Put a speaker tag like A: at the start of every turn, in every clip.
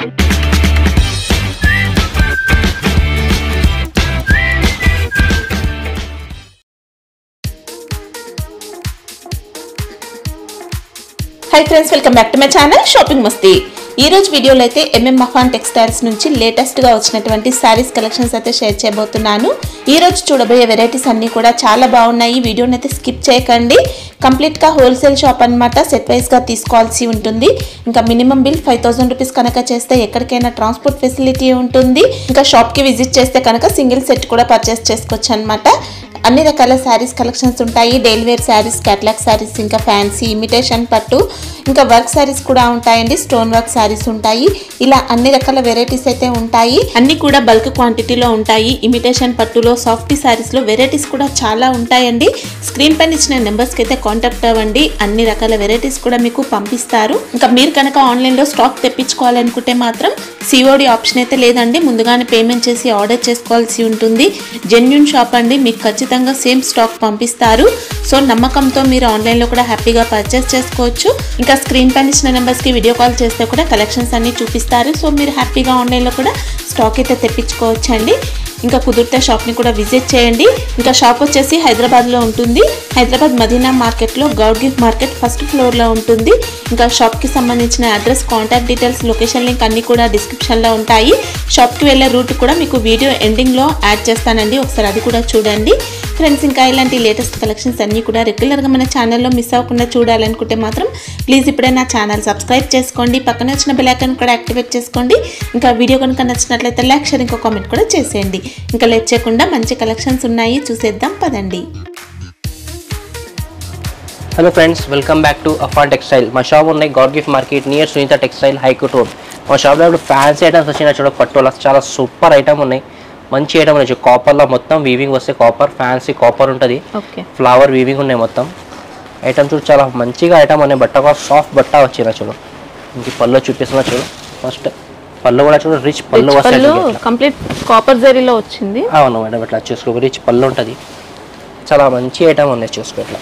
A: High friends welcome back to my channel shopping మస్తీ ఈ రోజు వీడియోలో అయితే ఎంఎం మఫాన్ టెక్స్టైల్స్ నుంచి లేటెస్ట్ గా వచ్చినటువంటి శారీస్ కలెక్షన్స్ అయితే షేర్ చేయబోతున్నాను ఈ రోజు చూడబోయే వెరైటీస్ అన్ని కూడా చాలా బాగున్నాయి ఈ వీడియోని అయితే స్కిప్ చేయకండి కంప్లీట్ గా హోల్సేల్ షాప్ అన్నమాట సెట్ వైస్ గా తీసుకోవాల్సి ఉంటుంది ఇంకా minimum bill five thousand rupees కనుక చేస్తే ఎక్కడికైనా ట్రాన్స్పోర్ట్ ఫెసిలిటీ ఉంటుంది ఇంకా షాప్ కి విజిట్ చేస్తే కనుక సింగిల్ సెట్ కూడా పర్చేస్ చేసుకోవచ్చు అనమాట అన్ని రకాల శారీస్ కలెక్షన్స్ ఉంటాయి daily wear sarees catalogue sarees ఇంకా ఫ్యాన్సీ ఇమిటేషన్ పట్టు ఇంకా వర్క్ శారీస్ కూడా ఉంటాయండి స్టోన్ వర్క్ శారీస్ ఉంటాయి ఇలా అన్ని రకాల వెరైటీస్ అయితే ఉంటాయి అన్ని కూడా బల్క్ క్వాంటిటీలో ఉంటాయి ఇమిటేషన్ పట్టులో సాఫ్టీ శారీస్ లో వెరైటీస్ కూడా చాలా ఉంటాయండి స్క్రీన్ పైన ఇచ్చిన నెంబర్స్ కి అయితే కాంటాక్ట్ అవ్వండి అన్ని రకాల వెరైటీస్ కూడా మీకు పంపిస్తారు ఇంకా మీరు కనుక ఆన్లైన్ లో స్టాక్ తెప్పించుకోవాలనుకుంటే మాత్రం సిఓడి ఆప్షన్ అయితే లేదండి ముందుగానే పేమెంట్ చేసి ఆర్డర్ చేసుకోవాల్సి ఉంటుంది జెన్యున్ షాప్ అండి మీకు ఖచ్చితంగా సేమ్ స్టాక్ పంపిస్తారు సో నమ్మకంతో మీరు ఆన్లైన్లో కూడా హ్యాపీగా పర్చేస్ చేసుకోవచ్చు ఇంకా స్క్రీన్ పైన ఇచ్చిన నెంబర్స్కి వీడియో కాల్ చేస్తే కూడా కలెక్షన్స్ అన్ని చూపిస్తారు సో మీరు హ్యాపీగా ఆన్లైన్లో కూడా స్టాక్ అయితే తెప్పించుకోవచ్చు అండి ఇంకా కుదిరితే షాప్ని కూడా విజిట్ చేయండి ఇంకా షాప్ వచ్చేసి హైదరాబాద్లో ఉంటుంది హైదరాబాద్ మదీనా మార్కెట్లో గౌడ్ గిఫ్ట్ మార్కెట్ ఫస్ట్ ఫ్లోర్లో ఉంటుంది ఇంకా షాప్కి సంబంధించిన address contact details location link అన్నీ కూడా డిస్క్రిప్షన్లో ఉంటాయి షాప్కి వెళ్ళే రూట్ కూడా మీకు వీడియో ఎండింగ్లో యాడ్ చేస్తానండి ఒకసారి అది కూడా చూడండి ఫ్రెండ్స్ ఇంకా ఇలాంటి లేటెస్ట్ కలెక్షన్స్ అన్నీ కూడా రెగ్యులర్గా మన ఛానల్లో మిస్ అవ్వకుండా చూడాలనుకుంటే మాత్రం ప్లీజ్ ఇప్పుడే నా ఛానల్ సబ్స్క్రైబ్ చేసుకోండి పక్కన వచ్చిన బెల్ ఐకాన్ కూడా యాక్టివేట్ చేసుకోండి ఇంకా వీడియో కనుక నచ్చినట్లయితే లైక్ షేర్ ఇంకో కామెంట్ కూడా చేసేయండి ఇంకా లేట్ చేయకుండా మంచి కలెక్షన్స్ ఉన్నాయి చూసేద్దాం పదండి
B: hello friends welcome back to అఫాన్ టెక్స్టైల్ మా షాప్ ఉన్నాయి God gift market near Sunitha textile high court road మా షాప్లో ఇప్పుడు ఫ్యాన్సీ ఐటమ్స్ వచ్చిన చూడ పట్టుల చాలా సూపర్ ఐటమ్ ఉన్నాయి మంచి ఐటమ్ ఉన్నాయి కాపర్లో మొత్తం వీవింగ్ వస్తే కాపర్ ఫ్యాన్సీ కాపర్ ఉంటుంది
A: ఓకే
B: ఫ్లవర్ వీవింగ్ ఉన్నాయి మొత్తం ఐటమ్ చూడు చాలా మంచిగా ఐటమ్ ఉన్నాయి బట్ట కూడా సాఫ్ట్ బట్ట వచ్చిన చూడు ఇంక పళ్ళు చూపిస్తున్నా చూడు ఫస్ట్ పళ్ళు కూడా చూడు రిచ్ పళ్ళు వస్తాయి
C: పళ్ళు
B: చూడు ఇట్లా.
C: కంప్లీట్ కాపర్ జరీలో వచ్చింది
B: అవును మేడం ఇట్లా చూసుకో రిచ్ పళ్ళు ఉంటుంది చాలా మంచి ఐటమ్ ఉంది చూసుకో ఇట్లా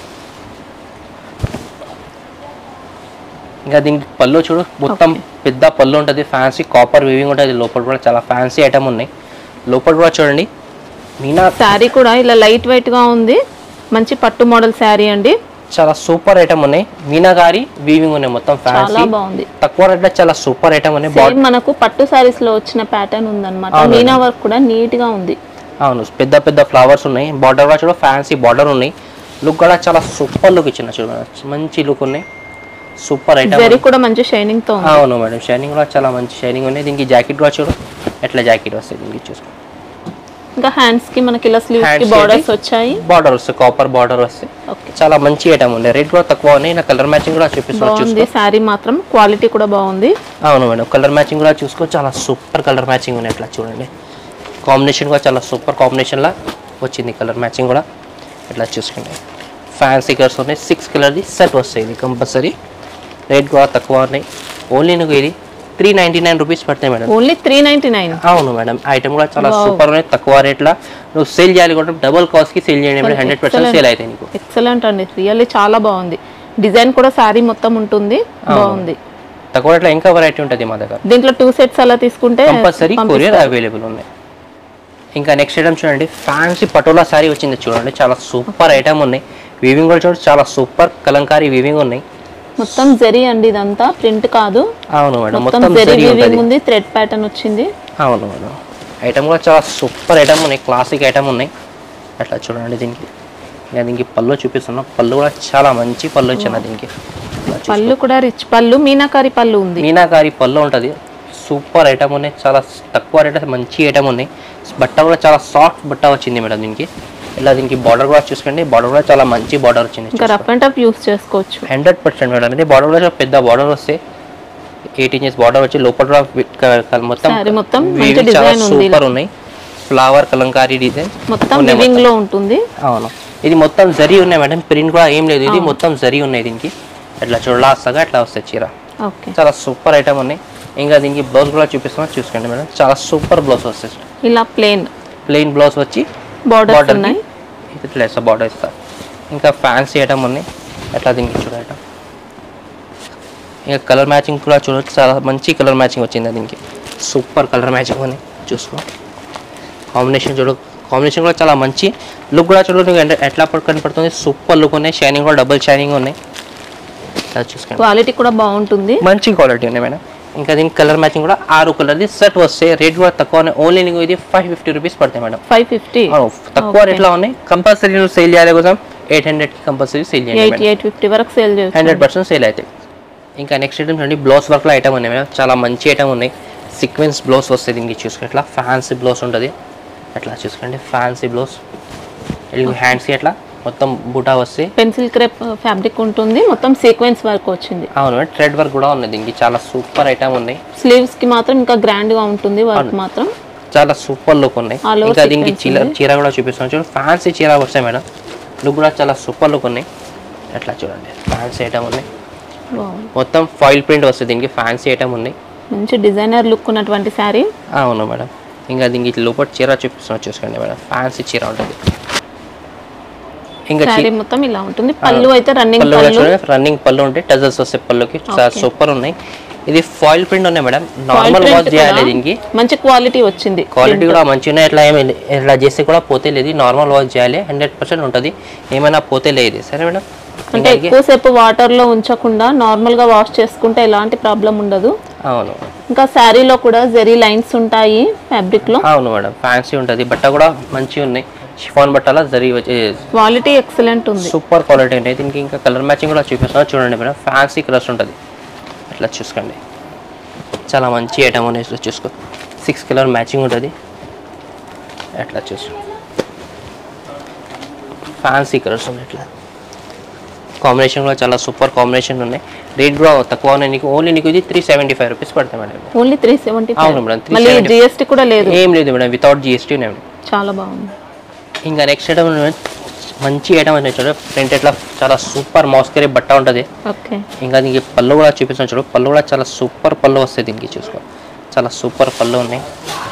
B: ఇంకా దీనికి పళ్ళు చూడు మొత్తం పెద్ద పళ్ళు ఉంటుంది ఫ్యాన్సీ కాపర్ వీవింగ్ ఉంటుంది లోపల కూడా చాలా ఫ్యాన్సీ ఐటమ్ ఉన్నాయి లోపల కూడా చూడండి మీనా
C: శారీ కూడా ఇలా లైట్ వెయిట్ గా ఉంది మంచి పట్టు మోడల్ శారీ అండి
B: చాలా సూపర్ ఐటమ్ ఉన్నాయి మీనాగారి వీవింగ్ ఉన్నాయి మొత్తం
C: చాలా
B: ఫ్యాన్సీ
C: బాగుంది
B: తక్కువ రేట్లో చాలా సూపర్ ఐటమ్ ఉన్నాయి బాడీ
C: సేమ్ మనకు పట్టు శారీస్ లో వచ్చిన ప్యాటర్న్ ఉందన్నమాట
B: అవునండి.
C: మీనా వర్క్ కూడా నీట్ గా ఉంది
B: అవును పెద్ద పెద్ద ఫ్లవర్స్ ఉన్నాయి బార్డర్ కూడా చూడ ఫ్యాన్సీ బార్డర్ ఉన్నాయి లుక్ కూడా చాలా సూపర్ లుక్ ఇచ్చిన చూడ మంచి లుక్ ఉన్నాయి సూపర్ ఐటమ్
C: జరీ కూడా మంచి షైనింగ్ తో ఉంది
B: అవును మేడం షైనింగ్ కూడా చాలా మంచి షైనింగ్ ఉన్నాయి దీనికి జాకెట్ కూడా చూడు ఎట్లా జాకెట్ వస్తుంది దీనికి చూసుకో
C: ఇంకా హ్యాండ్స్ కి మనకి ఇలా స్లీవ్స్ కి
B: Hands
C: బార్డర్స్
B: ఏంటి?
C: వచ్చాయి
B: బార్డర్ వస్తుంది కాపర్ బార్డర్ వస్తాయి
C: ఓకే
B: చాలా మంచి ఐటమ్ ఉంది రేట్ కూడా తక్కువ ఉన్నాయి నా కలర్ మ్యాచింగ్ కూడా చూపిస్తున్నా
C: బాగుంది
B: చూసుకో
C: శారీ మాత్రం క్వాలిటీ కూడా బాగుంది
B: అవును మేడం కలర్ మ్యాచింగ్ కూడా చూసుకో చాలా సూపర్ కలర్ మ్యాచింగ్ ఉన్నాయి ఇట్లా చూడండి కాంబినేషన్ కూడా చాలా సూపర్ కాంబినేషన్లా వచ్చింది కలర్ మ్యాచింగ్ కూడా ఇట్లా చూసుకోండి ఫ్యాన్సీ కలర్స్ ఉన్నాయి సిక్స్ కలర్ది సెట్ వస్తాయి ఇది కంపల్సరీ రేట్ కూడా తక్కువ ఉన్నాయి ఓన్లీ నువ్వు ఇది త్రీ నైంటీ నైన్ రూపీస్ పడతాయి madam
C: only three ninety nine
B: అవును మేడం ఐటమ్ కూడా చాలా
C: Wow.
B: సూపర్ ఉన్నాయి తక్కువ రేట్లో నువ్వు సేల్ చేయాలి కూడా డబుల్ కాస్ట్కి సేల్ చేయండి madam hundred percent
C: Excellent.
B: Sale అవుతాయి నీకు
C: ఎక్సలెంట్ అండి రియల్లీ చాలా బాగుంది డిజైన్ కూడా శారీ మొత్తం ఉంటుంది బాగుంది
B: తక్కువ రేట్లో ఇంకా వెరైటీ ఉంటుంది మా దగ్గర
C: దీంట్లో టూ సెట్స్ అలా తీసుకుంటే
B: కంపల్సరీ
C: పంపిస్తారు.
B: కొరియర్ అవైలబుల్ ఉన్నాయి ఇంకా నెక్స్ట్ ఐటమ్ చూడండి ఫ్యాన్సీ పటోలా సారీ వచ్చింది చూడండి చాలా సూపర్ ఐటమ్ ఉన్నాయి వీవింగ్ కూడా చూడండి చాలా సూపర్ కలంకారీ వీవింగ్ ఉన్నాయి
C: మొత్తం జరీ అండి ఇదంతా ప్రింట్ కాదు
B: అవును మేడం
C: మొత్తం
B: మొత్తం
C: జరీ
B: జరీ
C: వీవింగ్
B: ఉంటుంది
C: ఉంది థ్రెడ్ ప్యాటర్న్ వచ్చింది
B: అవును మేడం ఐటమ్ కూడా చాలా సూపర్ ఐటమ్ ఉన్నాయి క్లాసిక్ ఐటమ్ ఉన్నాయి అట్లా చూడండి దీనికి నేను దీనికి పళ్ళు చూపిస్తున్నా పళ్ళు కూడా చాలా మంచి పళ్ళు ఇచ్చిన దీనికి ఇట్లా చూసుకో.
C: పళ్ళు కూడా రిచ్ పళ్ళు మీనాకారి పళ్ళు ఉంది
B: మీనాకారి పళ్ళు ఉంటుంది సూపర్ ఐటమ్ ఉన్నాయి చాలా తక్కువ రేట్ మంచి ఐటమ్ ఉన్నాయి బట్ట కూడా చాలా సాఫ్ట్ బట్ట వచ్చింది మేడం దీనికి ఇలా దీనికి బార్డర్ కూడా చూసుకోండి బార్డర్ కూడా చాలా మంచి బార్డర్ వచ్చింది
C: ఇంకా రఫ్ అండ్ టఫ్ యూస్ చేసుకోవచ్చు
B: హండ్రెడ్ పర్సెంట్ మేడం ఇది బార్డర్ కూడా చాలా పెద్ద బార్డర్ వస్తే ఎయిట్ ఇంచెస్ బార్డర్ వచ్చి లోపల కూడా వి- క- క- మొత్తం
C: Saree మొత్తం మంచి
B: weaving చాలా
C: design ఉంది ఇలా.
B: సూపర్ ఉన్నాయి ఫ్లవర్ కలంకారీ డిజైన్
C: మొత్తం
B: ఉన్నాయి
C: వివింగ్ లో ఉంటుంది
B: అవును ఇది మొత్తం జరీ ఉన్నాయి మేడం ప్రింట్ కూడా ఏం లేదు ఇది మొత్తం జరీ ఉన్నాయి దీనికి ఇట్లా చూడలాస్తగా ఇట్లా వస్తాయి చీర
C: ఓకే
B: చాలా సూపర్ ఐటమ్ ఉన్నాయి ఇంకా దీనికి బ్లౌజ్ కూడా చూపిస్తున్నా చూసుకోండి మేడం చాలా సూపర్ బ్లౌజ్ వస్తాయి
C: ఇలా ప్లేన్
B: ప్లెయిన్ బ్లౌజ్ వచ్చి
C: బార్డర్స్
B: బార్డర్
C: ఉన్నాయి
B: ఇట్లా వేస్తా బార్డర్ ఇస్తా ఇంకా ఫ్యాన్సీ ఐటమ్ ఉన్నాయి ఎట్లా దీనికి చూడ ఐటమ్ ఇంకా కలర్ మ్యాచింగ్ కూడా చూడొచ్చు చాలా మంచి కలర్ మ్యాచింగ్ వచ్చింది దీనికి సూపర్ కలర్ మ్యాచింగ్ అని చూసుకో కాంబినేషన్ చూడు కాంబినేషన్ కూడా చాలా మంచి లుక్ కూడా చూడు నీకు ఎంత- ఎట్లా పడు- కనపడుతుంది సూపర్ లుక్ ఉన్నాయి షైనింగ్ కూడా డబుల్ షైనింగ్ ఉన్నాయి అది చూసుకోండి
C: క్వాలిటీ కూడా బాగుంటుంది
B: మంచి క్వాలిటీ ఉన్నాయి మేడం ఇంకా దీనికి కలర్ మ్యాచింగ్ కూడా ఆరు కలర్ది సెట్ వస్తే రేట్ కూడా తక్కువ ఉన్నాయి ఓన్లీ నీకు ఇది ఫైవ్ ఫిఫ్టీ రూపీస్ పడతాయి మేడం
C: ఫైవ్ ఫిఫ్టీ
B: అవును, తక్కువ రేట్లో ఉన్నాయి కంపల్సరీ నువ్వు సేల్ చేయాలి కోసం ఎయిట్ హండ్రెడ్కి కంపల్సరీ సేల్ చేయాలి
C: ఎయిట్ ఎయిట్ ఫిఫ్టీ వరకు సేల్ చేయొచ్చు
B: హండ్రెడ్ పర్సెంట్ సేల్ అవుతాయి ఇంకా నెక్స్ట్ ఐటమ్ చూడండి బ్లౌజ్ వర్క్లో ఐటమ్ ఉన్నాయి మేడం చాలా మంచి ఐటమ్ ఉన్నాయి సీక్వెన్స్ బ్లౌజ్ వస్తుంది దీనికి చూసుకో ఎట్లా ఫ్యాన్సీ బ్లౌజ్ ఉంటుంది ఎట్లా చూసుకోండి ఫ్యాన్సీ బ్లౌజ్ హ్యాండ్స్కి ఎట్లా మొత్తం బుటా వస్తే
C: పెన్సిల్ క్రేప్ ఫ్యాబ్రిక్ ఉంటుంది మొత్తం సీక్వెన్స్ వర్క్ వచ్చింది
B: అవును థ్రెడ్ వర్క్ కూడా ఉంది దీనికి చాలా సూపర్ ఐటమ్ ఉన్నాయి
C: స్లీవ్స్ కి మాత్రం ఇంకా గ్రాండ్ గా ఉంటుంది వర్క్ మాత్రం
B: చాలా సూపర్ లుక్ ఉన్నాయి
C: All over
B: ఇంకా దీనికి
C: sequence
B: చీర
C: ఉంది.
B: చీర కూడా చూపిస్తాను చూడండి ఫ్యాన్సీ చీర వస్తాయి మేడం లుక్ కూడా చాలా సూపర్ లుక్ ఉన్నాయి ఎట్లా చూడండి ఫ్యాన్సీ ఐటమ్ ఉన్నాయి
C: Wow.
B: మొత్తం ఫాయిల్ ప్రింట్ వస్తుంది దీనికి ఫ్యాన్సీ ఐటమ్ ఉంది
C: మంచి డిజైనర్ లుక్ ఉన్నటువంటి శారీ
B: అవును మేడం ఇంకా దీనికి లోపల చీర చూపిస్తున్నా చూసుకోండి మేడం ఫ్యాన్సీ చీర ఉంటుంది ఇంకా
C: శారీ మొత్తం ఇలా ఉంటుంది పళ్ళు అయితే రన్నింగ్
B: పళ్ళు కూడా
C: పళ్ళు
B: చూడండి రన్నింగ్ పళ్ళు ఉంటాయి టజల్స్ వస్తాయి పళ్ళుకి చాలా
C: Okay.
B: సూపర్ ఉన్నాయి ఇది ఫాయిల్ ప్రింట్ ఉన్నాయి madam
C: Foil
B: normal
C: print
B: wash చేయాలి
C: కూడా
B: దీనికి
C: మంచి క్వాలిటీ వచ్చింది
B: క్వాలిటీ కూడా మంచిగా ఇట్లా ఏమి ఇట్లా చేస్తే కూడా పోతే లేదు నార్మల్ వాష్ చేయాలి హండ్రెడ్ పర్సెంట్ ఉంటుంది ఏమైనా పోతే లేదు సరే మేడం
C: అంటే ఎక్కువసేపు వాటర్ లో ఉంచకుండా నార్మల్ గా వాష్ చేసుకుంటే ఎలాంటి ప్రాబ్లం ఉండదు
B: అవును
C: ఇంకా శారీలో కూడా జెరీ లైన్స్ ఉంటాయి ఫ్యాబ్రిక్ లో
B: అవును మేడం ఫ్యాన్సీ ఉంటుంది బట్ట కూడా మంచిగా ఉన్నాయి షిఫాన్ బట్టల జరి
C: క్వాలిటీ ఎక్సలెంట్ ఉంది
B: సూపర్ క్వాలిటీ ఉంటాయి దీనికి ఇంకా కలర్ మ్యాచింగ్ కూడా చూపిస్తాను చూడండి మేడం ఫ్యాన్సీ కలర్స్ ఉంటుంది అట్లా చూసుకోండి చాలా మంచి ఐటమ్ ఉన్నాయి ఇట్లా చూసుకో సిక్స్ కలర్ మ్యాచింగ్ ఉంటుంది అట్లా చూసుకో ఫ్యాన్సీ కలర్స్ ఉన్నాయి ఇట్లా కాంబినేషన్ కూడా చాలా సూపర్ కాంబినేషన్ ఉన్నాయి రేట్ కూడా తక్కువ ఉన్నాయి నీకు ఓన్లీ నీకు ఇది త్రీ సెవెంటీ ఫైవ్ రూపీస్ పడతాయి మేడం
C: ఓన్లీ త్రీ సెవెంటీ
B: అవును మేడం, 375.
C: మళ్ళీ జిఎస్టీ కూడా లేదు
B: ఏం లేదు మేడం వితౌట్ జిఎస్టీ ఉన్నాయి మేడం
C: చాలా బాగుంది
B: ఇంకా నెక్స్ట్ ఐటమ్ మంచి ఐటమ్ అనేది చూడ ప్రింట్ ఎట్లా చాలా సూపర్ మౌస్కరీ బట్ట ఉంటుంది
C: ఓకే
B: ఇంకా దీనికి పళ్ళు కూడా చూపిస్తాను చూడు పళ్ళు కూడా చాలా సూపర్ పళ్ళు వస్తాయి దీనికి చూసుకో చాలా సూపర్ పళ్ళు ఉన్నాయి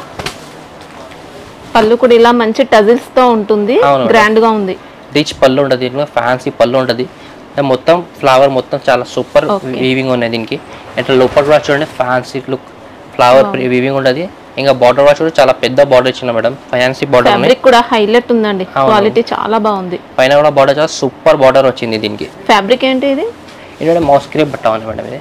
C: పళ్ళు కూడా ఇలా మంచి టజిల్స్ తో ఉంటుంది
B: అవును.
C: గ్రాండ్ గా ఉంది
B: రిచ్ పళ్ళు ఉంటుంది దీంట్లో ఫ్యాన్సీ పళ్ళు ఉంటుంది మొత్తం ఫ్లవర్ మొత్తం చాలా సూపర్
C: Okay.
B: వీవింగ్ ఉన్నాయి దీనికి ఇట్లా లోపల కూడా చూడండి ఫ్యాన్సీ లుక్ ఫ్లవర్ వీవింగ్ ఉంటుంది ఇంకా బార్డర్ కూడా చూడండి చాలా పెద్ద బార్డర్ ఇచ్చిన మేడం ఫ్యాన్సీ బార్డర్ ఉన్నాయి
C: ఫ్యాబ్రిక్ కూడా హైలైట్ ఉందండి
B: అవును.
C: క్వాలిటీ చాలా బాగుంది
B: పైన కూడా బార్డర్ చాలా సూపర్ బార్డర్ వచ్చింది దీనికి
C: ఫ్యాబ్రిక్ ఏంటి ఇది
B: ఏంటంటే మౌస్కరీ బట్ట ఉంది మేడం ఇది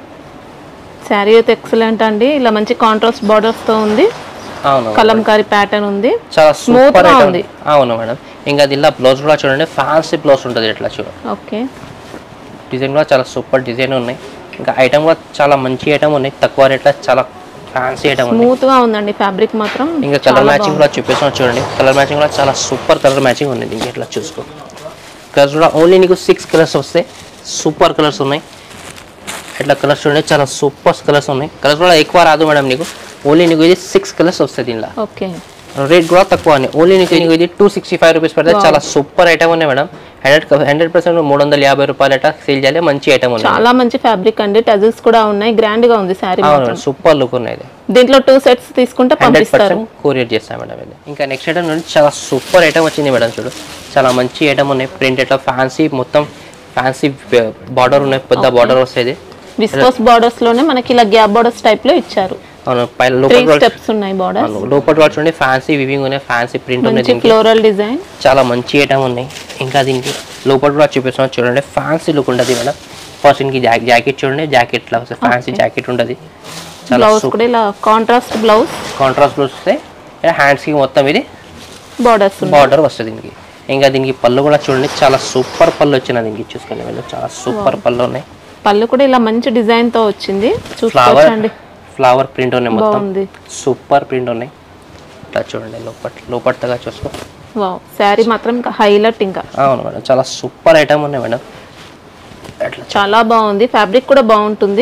C: శారీ అయితే ఎక్సలెంట్ అండి ఇలా మంచి కాంట్రాస్ట్ బార్డర్స్ తో ఉంది
B: అవును
C: కలంకారీ ప్యాటర్న్ ఉంది
B: చాలా
C: Smooth
B: సూపర్
C: గా
B: ఐటమ్
C: ఉంది.
B: అవును మేడం ఇంకా దీనిలో బ్లౌజ్ కూడా చూడండి ఫ్యాన్సీ బ్లౌజ్ ఉంటుంది ఇట్లా చూడండి
C: ఓకే
B: డిజైన్ కూడా చాలా సూపర్ డిజైన్ ఉన్నాయి ఇంకా ఐటమ్ కూడా చాలా మంచి ఐటమ్ ఉన్నాయి తక్కువ రేట్లో చాలా ఫ్యాన్సీ ఐటమ్ ఉన్నాయి
C: స్మూత్ గా ఉందండి ఫ్యాబ్రిక్ మాత్రం
B: ఇంకా కలర్ మ్యాచింగ్ కూడా చూపిస్తున్నాను చూడండి కలర్ మ్యాచింగ్ కూడా చాలా సూపర్ కలర్ మ్యాచింగ్ ఉంది దీనికి ఇట్లా చూసుకో కలర్స్ కూడా ఓన్లీ నీకు సిక్స్ కలర్స్ వస్తాయి సూపర్ కలర్స్ ఉన్నాయి ఇట్లా కలర్స్ చూడండి చాలా సూపర్ కలర్స్ ఉన్నాయి కలర్స్ కూడా ఎక్కువ రాదు మేడం నీకు ఓన్లీ నీకు ఇది సిక్స్ కలర్స్ వస్తాయి దీనిలో
C: ఓకే
B: రేట్ కూడా తక్కువ అని ఓన్లీ నీకు నీకు ఇది టూ సిక్స్టీ ఫైవ్ రూపీస్ పడితే చాలా సూపర్ ఐటమ్ ఉన్నాయి మేడం హండ్రెడ్ హండ్రెడ్ పర్సెంట్ మూడు వందల యాభై రూపాయలు అట్లా సేల్ చేయాలి మంచి ఐటమ్ ఉన్నాయి
C: చాలా మంచి ఫ్యాబ్రిక్ అండి టజిల్స్ కూడా ఉన్నాయి గ్రాండ్ గా ఉంది శారీ
B: అవును సూపర్ లుక్ ఉన్నాయి ఇది
C: దీంట్లో టూ సెట్స్ తీసుకుంటే
B: హండ్రెడ్
C: పంపిస్తారు
B: పర్సెంట్ కొరియర్ చేస్తాం మేడం ఇది ఇంకా నెక్స్ట్ ఐటమ్ నుండి చాలా సూపర్ ఐటమ్ వచ్చింది మేడం చూడు చాలా మంచి ఐటమ్ ఉన్నాయి ప్రింట్ ఎట్లా ఫ్యాన్సీ మొత్తం ఫ్యాన్సీ బార్డర్ ఉన్నాయి పెద్ద బార్డర్ వస్తుంది
C: విస్కోస్ బార్డర్స్ లోనే మనకి ఇలా గ్యాప్ బార్డర్స్ టైప్ లో ఇచ్చారు
B: అవును పైన
C: త్రీ
B: లోపల కూడా-
C: స్టెప్స్ ఉన్నాయి బార్డర్
B: అవును, లోపల కూడా చూడండి ఫ్యాన్సీ వివింగ్ ఉన్నాయి ఫ్యాన్సీ ప్రింట్ ఉన్నాయి
C: మంచి
B: దీనికి
C: ఫ్లోరల్ డిజైన్
B: చాలా మంచి ఐటమ్ ఉన్నాయి ఇంకా దీనికి లోపల కూడా చూపిస్తున్నాం చూడండి ఫ్యాన్సీ లుక్ ఉంటుంది మేడం ఫస్ట్ దీనికి జాకెట్ చూడండి జాకెట్ లా వస్తుంది ఫ్యాన్సీ జాకెట్ ఉంటుంది చాలా
C: బ్లౌజ్ కూడా ఇలా కాంట్రాస్ట్ బ్లౌజ్
B: కాంట్రాస్ట్ బ్లౌజ్ వస్తాయి హ్యాండ్స్కి మొత్తం ఇది
C: బార్డర్స్
B: బార్డర్ వస్తుంది దీనికి ఇంకా దీనికి పళ్ళు కూడా చూడండి చాలా సూపర్ పళ్ళు వచ్చిన దీనికి చూసుకునే వీళ్ళు చాలా సూపర్ పళ్ళు ఉన్నాయి
C: పళ్ళు కూడా ఇలా మంచి డిజైన్ తో వచ్చింది
B: ఫ్లవర్
C: చూసుకోవచ్చండి
B: ఫ్లవర్ ప్రింట్ ఉన్నాయి మొత్తం
C: బాగుంది
B: సూపర్ ప్రింట్ ఉన్నాయి ఇట్లా చూడండి లోపల లోపలగా చూసుకో
C: వావ్ శారీ మాత్రం ఇంకా హైలైట్ ఇంకా
B: అవును మేడం చాలా సూపర్ ఐటమ్ ఉన్నాయి మేడం అట్లా
C: చాలా బాగుంది ఫ్యాబ్రిక్ కూడా బాగుంటుంది